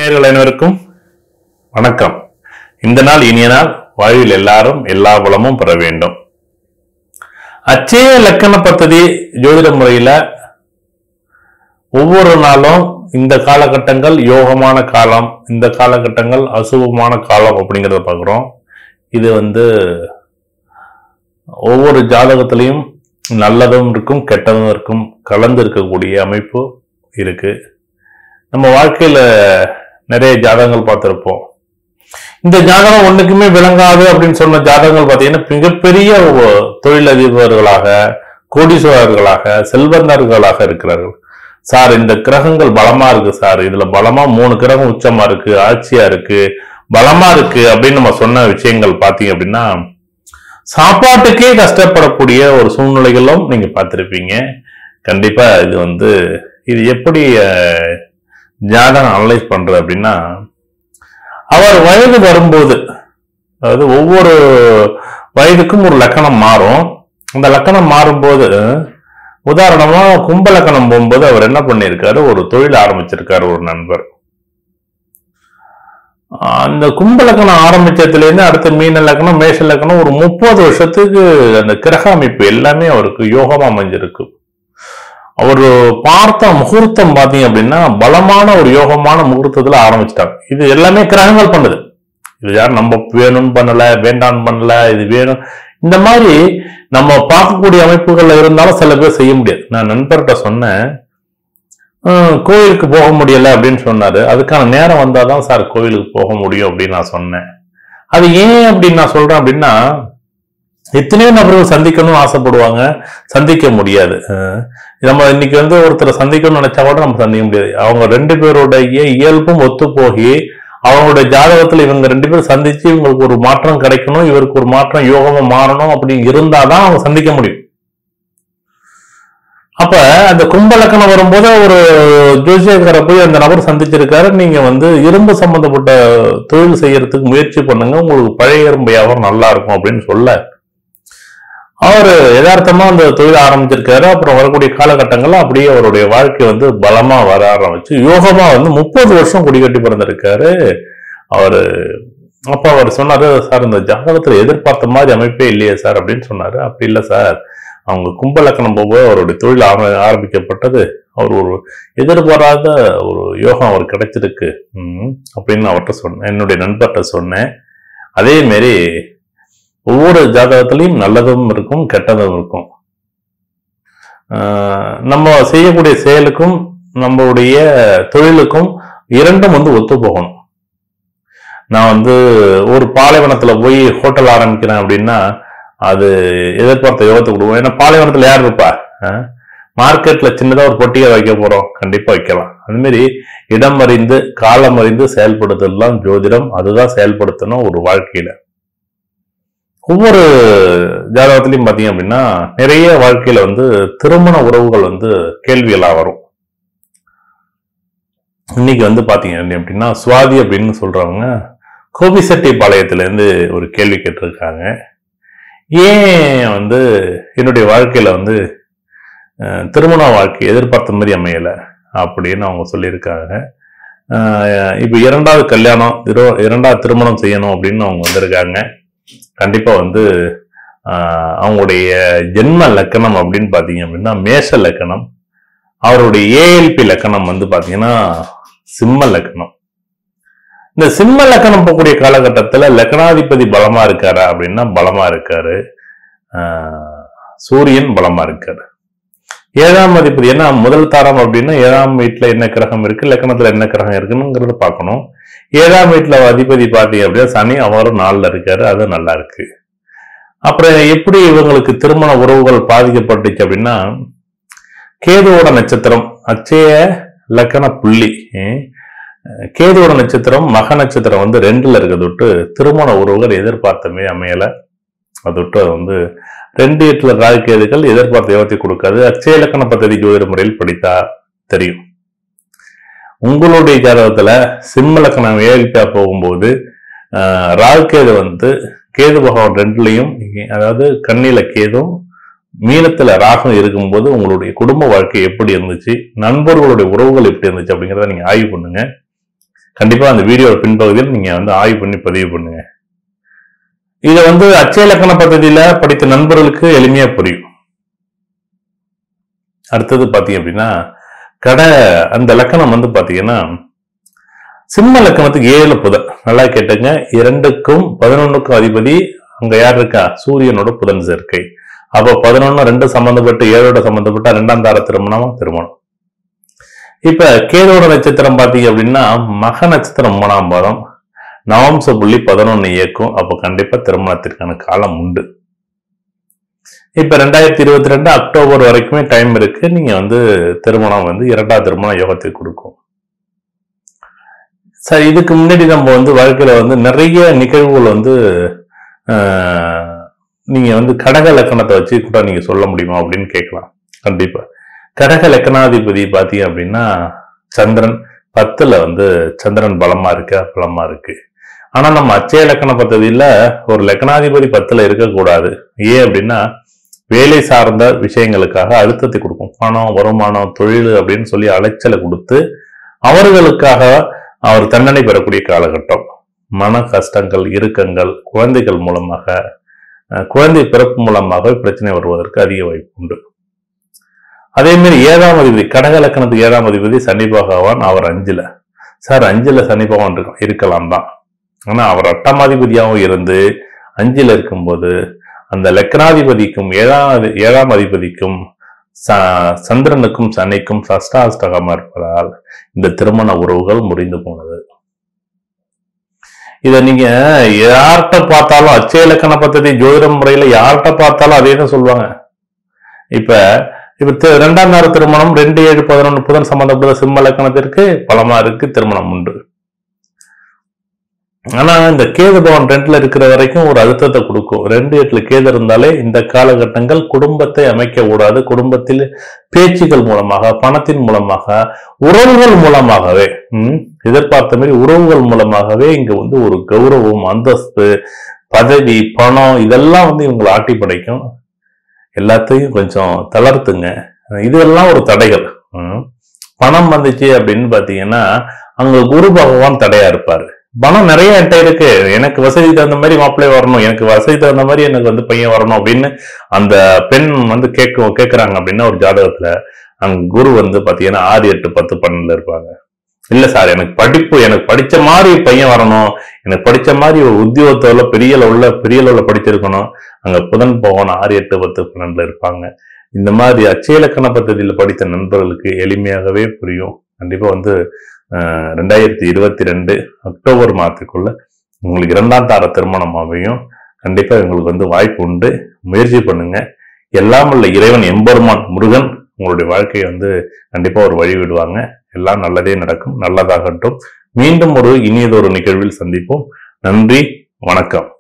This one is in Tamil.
நேயர்கள் அனைவருக்கும் வணக்கம் இந்த நாள் இனிய நாள் வாழ்வில் எல்லாரும் எல்லா வளமும் பெற வேண்டும் அச்சய லக்கண பദ്ധதி ஜோதிட முறையில ஒவ்வொரு நாளும் இந்த காலகட்டங்கள் யோகமான காலம் இந்த காலகட்டங்கள் அசுபமான காலம் அப்படிங்கிறத பார்க்குறோம் இது வந்து ஒவ்வொரு ஜாதகத்திலையும் நல்லதும் இருக்கும் கெட்டதும் இருக்கும் கலந்து இருக்கக்கூடிய அமைப்பு இருக்கு நம்ம வாழ்க்கையில நிறைய ஜாதகங்கள் பார்த்திருப்போம் இந்த ஜாதகம் ஒண்ணுக்குமே விளங்காது அப்படின்னு சொன்ன ஜாதகங்கள் பார்த்தீங்கன்னா மிகப்பெரிய ஒ- தொழிலதிபர்களாக கோடீஸ்வரர்களாக செல்வந்தர்களாக இருக்கிறார்கள் சார் இந்த கிரகங்கள் பலமா இருக்கு சார் இதுல பலமா மூணு கிரகம் உச்சமா இருக்கு ஆட்சியா இருக்கு பலமா இருக்கு அப்படின்னு நம்ம சொன்ன விஷயங்கள் பார்த்தீங்க அப்படின்னா சாப்பாட்டுக்கே கஷ்டப்படக்கூடிய ஒரு சூழ்நிலைகளும் நீங்க பார்த்திருப்பீங்க கண்டிப்பா இது வந்து இது எப்படி அஹ், ஜாதகம் அனலைஸ் பண்றது அப்படின்னா அவர் வயது வரும்போது அதாவது ஒவ்வொரு வயதுக்கும் ஒரு லக்கணம் மாறும் அந்த லக்கணம் மாறும்போது உதாரணமா கும்ப லக்கணம் போகும்போது அவர் என்ன பண்ணியிருக்காரு ஒரு தொழில் ஆரம்பிச்சிருக்காரு ஒரு நண்பர் அந்த கும்ப லக்கணம் ஆரம்பிச்சதுலேருந்து அடுத்த மீன லக்கணம் மேஷ லக்கணம் ஒரு முப்பது வருஷத்துக்கு அந்த கிரக அமைப்பு எல்லாமே அவருக்கு யோகமா அமைஞ்சிருக்கு அவர் பார்த்த முகூர்த்தம் பார்த்தீங்க அப்படின்னா பலமான ஒரு யோகமான முகூர்த்தத்துல ஆரம்பிச்சிட்டாங்க இது எல்லாமே கிரகங்கள் பண்ணுது இது யாரும் நம்ம வேணும்னு பண்ணல வேண்டாம்னு பண்ணல இது வேணும் இந்த மாதிரி நம்ம பார்க்கக்கூடிய அமைப்புகள்ல இருந்தாலும் சில பேர் செய்ய முடியாது நான் நண்பர்கிட்ட சொன்னேன் "ஹம், கோயிலுக்கு போக முடியல அப்படின்னு சொன்னாரு அதுக்கான நேரம் வந்தாதான் சார் கோயிலுக்கு போக முடியும் அப்படின்னு நான் சொன்னேன் அது ஏன் அப்படின்னு நான் சொல்றேன் அப்படின்னா எத்தனையோ நபர்கள் சந்திக்கணும்னு ஆசைப்படுவாங்க சந்திக்க முடியாது அஹ் நம்ம இன்னைக்கு வந்து ஒருத்தரை சந்திக்கணும்னு நினைச்சா கூட நம்ம சந்திக்க முடியாது அவங்க ரெண்டு பேருடைய இயல்பும் ஒத்து போகி அவங்களுடைய ஜாதகத்துல இவங்க ரெண்டு பேரும் சந்திச்சு இவங்களுக்கு ஒரு மாற்றம் கிடைக்கணும் இவருக்கு ஒரு மாற்றம் யோகமா மாறணும் அப்படி இருந்தாதான் அவங்க சந்திக்க முடியும் அப்ப அந்த கும்ப லக்கணம் வரும்போது ஒரு ஜோசியக்கார போய் அந்த நபர் சந்திச்சிருக்காரு நீங்க வந்து இரும்பு சம்பந்தப்பட்ட தொழில் செய்யறதுக்கு முயற்சி பண்ணுங்க உங்களுக்கு பழைய இரும்பு வியாபாரம் நல்லா இருக்கும் அப்படின்னு சொல்ல அவர் யதார்த்தமா அந்த தொழில் ஆரம்பிச்சிருக்காரு அப்புறம் வரக்கூடிய காலகட்டங்கள்ல அப்படியே அவருடைய வாழ்க்கை வந்து பலமா வர ஆரம்பிச்சு யோகமா வந்து முப்பது வருஷம் குடிக்கட்டி பிறந்திருக்காரு அவரு அப்ப அவர் சொன்னாரு சார் இந்த ஜாதகத்துல எதிர்பார்த்த மாதிரி அமைப்பே இல்லையே சார் அப்படின்னு சொன்னாரு அப்படி இல்லை சார் அவங்க கும்பலக்கணம் போகும்போது அவருடைய தொழில் ஆர- ஆரம்பிக்கப்பட்டது அவர் ஒரு எதிர்பாராத ஒரு யோகம் அவர் கிடைச்சிருக்கு ம், அப்படின்னு அவர்கிட்ட சொன்னேன் என்னுடைய நண்பர்கிட்ட சொன்னேன் அதே மாரி ஒவ்வொரு ஜாதகத்திலையும் நல்லதும் இருக்கும் கெட்டதும் இருக்கும் ஆஹ் நம்ம செய்யக்கூடிய செயலுக்கும் நம்மளுடைய தொழிலுக்கும் இரண்டும் வந்து ஒத்து போகணும் நான் வந்து ஒரு பாலைவனத்துல போய் ஹோட்டல் ஆரம்பிக்கிறேன் அப்படின்னா அது எதிர்பார்த்த யோகத்தை கொடுக்கும் ஏன்னா பாலைவனத்துல யார் இருப்பா மார்க்கெட்ல சின்னதா ஒரு பொட்டியை வைக்க போறோம் கண்டிப்பா வைக்கலாம் அது மாதிரி இடம் அறிந்து காலம் அறிந்து செயல்படுத்தலாம் ஜோதிடம் அதுதான் செயல்படுத்தணும் ஒரு வாழ்க்கையில ஒவ்வொரு ஜாதகத்திலையும் பார்த்தீங்க அப்படின்னா நிறைய வாழ்க்கையில வந்து திருமண உறவுகள் வந்து கேள்விகளா வரும் இன்னைக்கு வந்து பாத்தீங்க அப்படின்னா சுவாதி அப்படின்னு சொல்றவங்க கோபிசெட்டி இருந்து ஒரு கேள்வி கேட்டிருக்காங்க ஏன் வந்து என்னுடைய வாழ்க்கையில வந்து அஹ், திருமண வாழ்க்கை எதிர்பார்த்த மாதிரி அமையல அப்படின்னு அவங்க சொல்லியிருக்காங்க அஹ், இப்போ இரண்டாவது கல்யாணம் இரு- இரண்டாவது திருமணம் செய்யணும் அப்படின்னு அவங்க வந்திருக்காங்க கண்டிப்பா வந்து ஆஹ், அவங்களுடைய ஜென்ம லக்கணம் அப்படின்னு பாத்தீங்க அப்படின்னா மேஷ லக்கணம் அவருடைய ஏஎல்பி லக்கணம் வந்து பாத்தீங்கன்னா சிம்ம லக்கணம் இந்த சிம்ம லக்கணம் போகக்கூடிய காலகட்டத்துல லக்கணாதிபதி பலமா இருக்காரா அப்படின்னா பலமா இருக்காரு ஆஹ், சூரியன் பலமா இருக்காரு ஏழாம் அதிபதி ஏன்னா முதல் தாரம் அப்படின்னா ஏழாம் வீட்டுல என்ன கிரகம் இருக்கு லக்கணத்துல என்ன கிரகம் இருக்குங்கிறத பார்க்கணும் ஏழாம் வீட்டுல அதிபதி பார்த்தீங்க அப்படின்னா சனி அவரும் நாள்ல இருக்காரு அது நல்லா இருக்கு அப்புறம் எப்படி இவங்களுக்கு திருமண உறவுகள் பாதிக்கப்பட்டுச்சு அப்படின்னா கேதுவோட நட்சத்திரம் அச்சய லக்கண புள்ளி ஹம், கேதுவோட நட்சத்திரம் மக நட்சத்திரம் வந்து ரெண்டுல இருக்கிறது விட்டு திருமண உறவுகள் எதிர்பார்த்தமே அமையல அது விட்டு அது வந்து ரெண்டு எட்டுல ராகு கேதுகள் எதிர்பார்த்த யோகத்தை கொடுக்காது அச்சய லக்கண பദ്ധதி ஜோதிட முறையில் படித்தா தெரியும் உங்களுடைய ஜாதகத்துல சிம்ம லக்கணம் ஏழிட்டா போகும்போது ஆஹ், ராகு கேது வந்து கேது பகவான் ரெண்டுலையும் அதாவது கண்ணில கேதும் மீனத்துல ராகம் இருக்கும்போது உங்களுடைய குடும்ப வாழ்க்கை எப்படி இருந்துச்சு நண்பர்களுடைய உறவுகள் எப்படி இருந்துச்சு அப்படிங்கிறத நீங்க ஆய்வு பண்ணுங்க கண்டிப்பா அந்த வீடியோ பின்பகுதியில் நீங்க வந்து ஆய்வு பண்ணி பதிவு பண்ணுங்க இதை வந்து அச்சய இலக்கண பദ്ധதியில படித்த நண்பர்களுக்கு எளிமையா புரியும் அடுத்தது பாத்தீங்க அப்படின்னா கடை அந்த லக்கணம் வந்து பாத்தீங்கன்னா சிம்ம லக்கணத்துக்கு ஏழு புதன் நல்லா கேட்டுங்க இரண்டுக்கும் பதினொன்னுக்கும் அதிபதி அங்க யார் இருக்கா சூரியனோட புதன் சேர்க்கை அப்போ பதினொன்னு ரெண்டு சம்பந்தப்பட்டு ஏழோட சம்பந்தப்பட்ட ரெண்டாம் தார திருமணமா திருமணம் இப்ப கேதோட நட்சத்திரம் பாத்தீங்க அப்படின்னா மக நட்சத்திரம் மூணாம் பாதம் நவம்ச புள்ளி பதினொன்னு இயக்கும் அப்போ கண்டிப்பா திருமணத்திற்கான காலம் உண்டு இப்ப ரெண்டாயிரத்தி இருபத்தி ரெண்டு அக்டோபர் வரைக்குமே டைம் இருக்கு நீங்க வந்து திருமணம் வந்து இரண்டாவது திருமண யோகத்தை கொடுக்கும் சரி இதுக்கு முன்னாடி நம்ம வந்து வாழ்க்கையில வந்து நிறைய நிகழ்வுகள் வந்து ஆஹ், நீங்க வந்து கடக லக்கணத்தை வச்சு கூட நீங்க சொல்ல முடியுமா அப்படின்னு கேட்கலாம் கண்டிப்பா கடக லக்கணாதிபதி பாத்தீங்க அப்படின்னா சந்திரன் பத்துல வந்து சந்திரன் பலமா இருக்கு பலமா இருக்கு ஆனா நம்ம அச்சய லக்கண பദ്ധதியில ஒரு லக்கணாதிபதி பத்துல இருக்கக்கூடாது ஏன் அப்படின்னா வேலை சார்ந்த விஷயங்களுக்காக அழுத்தத்தை கொடுக்கும் பணம் வருமானம் தொழில் அப்படின்னு சொல்லி அலைச்சலை கொடுத்து அவர்களுக்காக அவர் தண்டனை பெறக்கூடிய காலகட்டம் மன கஷ்டங்கள் இறுக்கங்கள் குழந்தைகள் மூலமாக அஹ், குழந்தை பிறப்பு மூலமாக பிரச்சனை வருவதற்கு அதிக வாய்ப்பு உண்டு அதே மாதிரி ஏழாம் அதிபதி கடக லக்கணத்துக்கு ஏழாம் அதிபதி சனி பகவான் அவர் அஞ்சுல சார் அஞ்சுல சனி பகவான் இருக்க- இருக்கலாம் தான் ஆனா அவர் அட்டமாதிபதியாகவும் இருந்து அஞ்சுல இருக்கும்போது அந்த லக்னாதிபதிக்கும் ஏழாம் அதி- ஏழாம் அதிபதிக்கும் ச- சந்திரனுக்கும் சனிக்கும் சஷ்டாஷ்டகமா இருப்பதால் இந்த திருமண உறவுகள் முறிந்து போனது இத நீங்க யார்கிட்ட பார்த்தாலும் அச்சய இலக்கண பദ്ധதி ஜோதிட முறையில யார்கிட்ட பார்த்தாலும் அதே தான் சொல்லுவாங்க இப்ப இப்ப தி- இரண்டாம் நேர திருமணம் ரெண்டு ஏழு பதினொன்று புதன் சம்பந்தப்பட்ட சிம்ம லக்கணத்திற்கு பலமா இருக்கு திருமணம் உண்டு ஆனா இந்த கேது பவன் ரெண்டுல இருக்கிற வரைக்கும் ஒரு அழுத்தத்தை கொடுக்கும் ரெண்டு எட்டுல கேது இருந்தாலே இந்த காலகட்டங்கள் குடும்பத்தை அமைக்க கூடாது குடும்பத்தில் பேச்சுக்கள் மூலமாக பணத்தின் மூலமாக உறவுகள் மூலமாகவே ம், எதிர்பார்த்த மாதிரி உறவுகள் மூலமாகவே இங்க வந்து ஒரு கௌரவம் அந்தஸ்து பதவி பணம் இதெல்லாம் வந்து இவங்களை ஆட்டி படைக்கும் எல்லாத்தையும் கொஞ்சம் தளர்த்துங்க இதெல்லாம் ஒரு தடைகள் ம். பணம் வந்துச்சு அப்படின்னு பாத்தீங்கன்னா அங்க குரு பகவான் தடையா இருப்பாரு பணம் நிறைய என்கிட்ட இருக்கு எனக்கு வசதி தகுந்த மாதிரி மாப்பிள்ளை வரணும் எனக்கு வசதி தகுந்த மாதிரி எனக்கு வந்து பையன் வரணும் அப்படின்னு அந்த பெண் வந்து கேட்க கேட்கறாங்க அப்படின்னா ஒரு ஜாதகத்துல அங்க குரு வந்து பாத்தீங்கன்னா ஆறு எட்டு பத்து பன்னெண்டுல இருப்பாங்க இல்ல சார் எனக்கு படிப்பு எனக்கு படிச்ச மாதிரி பையன் வரணும் எனக்கு படிச்ச மாதிரி ஒரு உத்தியோகத்தோட பெரிய லெவல்ல பெரிய லெவல்ல படிச்சிருக்கணும் அங்க புதன் பகவான் ஆறு எட்டு பத்து பன்னெண்டுல இருப்பாங்க இந்த மாதிரி அச்சய இலக்கண பദ്ധதியில படித்த நண்பர்களுக்கு எளிமையாகவே புரியும் கண்டிப்பா வந்து அஹ், ரெண்டாயிரத்தி இருபத்தி ரெண்டு அக்டோபர் மாதத்துக்குள்ள உங்களுக்கு இரண்டாம் தார திருமணம் அமையும் கண்டிப்பா உங்களுக்கு வந்து வாய்ப்பு உண்டு முயற்சி பண்ணுங்க எல்லாம் உள்ள இறைவன் எம்பெருமான் முருகன் உங்களுடைய வாழ்க்கையை வந்து கண்டிப்பா ஒரு வழி விடுவாங்க எல்லாம் நல்லதே நடக்கும் நல்லதாகட்டும் மீண்டும் ஒரு இனியதொரு நிகழ்வில் சந்திப்போம் நன்றி வணக்கம்